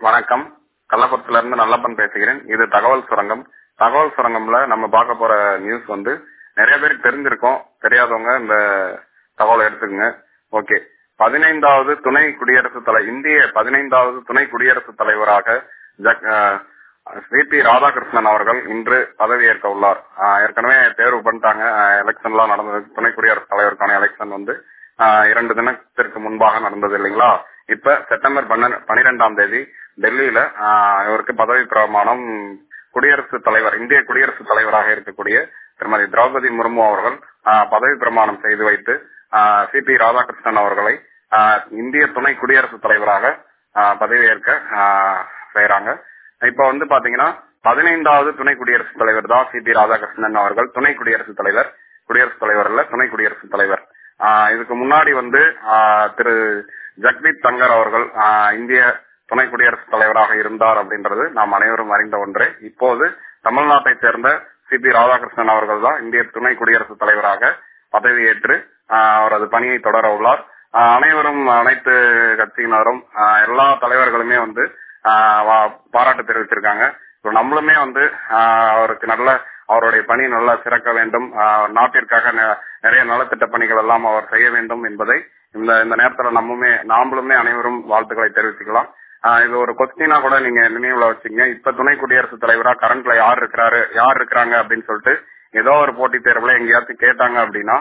வணக்கம் கள்ளக்குறிச்சில இருந்து நல்லப்பன் பேசுகிறேன் இது தகவல் சுரங்கம் தகவல் சுரங்கம்ல நம்ம பார்க்க போற நியூஸ் வந்து நிறைய பேருக்கு தெரிஞ்சிருக்கும் தெரியாதவங்க இந்த தகவலை எடுத்துக்கங்க ஓகே பதினைந்தாவது துணை குடியரசுத் தலை இந்திய பதினைந்தாவது துணை குடியரசுத் தலைவராக ஜக்- அஹ், சிபி ராதாகிருஷ்ணன் அவர்கள் இன்று பதவியேற்க உள்ளார் ஆஹ், ஏற்கனவே தேர்வு பண்ணிட்டாங்க எலெக்ஷன் எல்லாம் நடந்தது துணை குடியரசுத் தலைவருக்கான எலெக்ஷன் வந்து ஆஹ், இரண்டு தினத்திற்கு முன்பாக நடந்தது இல்லைங்களா இப்ப செப்டம்பர் பன்ன- பன்னிரெண்டாம் தேதி டெல்லியில ஆஹ், இவருக்கு பதவி பிரமாணம் குடியரசுத் தலைவர் இந்திய குடியரசுத் தலைவராக இருக்கக்கூடிய திருமதி திரௌபதி முர்மு அவர்கள் ஆஹ், பதவி பிரமாணம் செய்து வைத்து சி பி ராதாகிருஷ்ணன் அவர்களை ஆஹ், இந்திய துணை குடியரசுத் தலைவராக ஆஹ், பதவியேற்க ஆஹ், செய்யறாங்க இப்ப வந்து பாத்தீங்கன்னா பதினைந்தாவது துணை குடியரசுத் தலைவர் தான் சி பி ராதாகிருஷ்ணன் அவர்கள் துணை குடியரசுத் தலைவர் குடியரசுத் தலைவர் இல்ல துணை குடியரசுத் தலைவர் ஆஹ், இதுக்கு முன்னாடி வந்து ஆஹ், திரு ஜக்தீப் தங்கர் அவர்கள் ஆஹ், இந்திய துணை குடியரசுத் தலைவராக இருந்தார் அப்படின்றது நாம் அனைவரும் அறிந்த ஒன்று இப்போது தமிழ்நாட்டை சேர்ந்த சி பி ராதாகிருஷ்ணன் அவர்கள் தான் இந்திய துணை குடியரசுத் தலைவராக பதவியேற்று ஆஹ், அவரது பணியை தொடர உள்ளார் ஆஹ், அனைவரும் அனைத்து கட்சியினரும் ஆஹ், எல்லா தலைவர்களுமே வந்து ஆஹ், வா- பாராட்டு தெரிவிச்சிருக்காங்க இப்ப நம்மளுமே வந்து ஆஹ், அவருக்கு நல்ல அவருடைய பணி நல்லா சிறக்க வேண்டும் ஆஹ், நாட்டிற்காக நெ- நிறைய நலத்திட்ட பணிகள் எல்லாம் அவர் செய்ய வேண்டும் என்பதை இந்த இந்த நேரத்துல நம்முமே நாமளுமே அனைவரும் வாழ்த்துக்களை தெரிவிச்சுக்கலாம் ஆஹ், இது ஒரு கொஸ்டினா கூட நீங்க நினைவுல வச்சுங்க இப்ப துணை குடியரசுத் தலைவரா கரண்ட்ல யார் இருக்கிறாரு யார் இருக்கிறாங்க அப்படின்னு சொல்லிட்டு ஏதோ ஒரு போட்டித் தேர்வுல எங்கேயாச்சும் கேட்டாங்க அப்படின்னா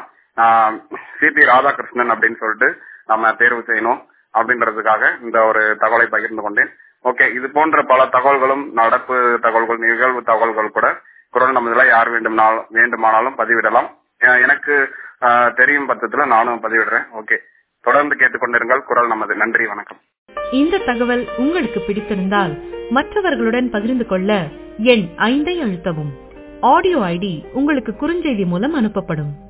சிபி ராதாகிருஷ்ணன் அப்படின்னு சொல்லிட்டு நம்ம தேர்வு செய்யணும் அப்படின்றதுக்காக இந்த ஒரு தகவலை பகிர்ந்து கொண்டேன் ஓகே இது போன்ற பல தகவல்களும் நடப்பு தகவல்கள் நிகழ்வு தகவல்கள் கூட குரல் நமதுல யார் வேண்டுமானாலும் வேண்டுமானாலும் பதிவிடலாம் அஹ் எனக்கு அஹ், தெரியும் பட்சத்துல நானும் பதிவிடுறேன் ஓகே தொடர்ந்து கேட்டுக்கொண்டிருங்கள் குரல் நமது நன்றி வணக்கம் இந்த தகவல் உங்களுக்கு பிடித்திருந்தால் மற்றவர்களுடன் பகிர்ந்து கொள்ள எண் ஐந்தை அழுத்தவும் ஆடியோ ஐடி உங்களுக்கு குறுஞ்செய்தி மூலம் அனுப்பப்படும்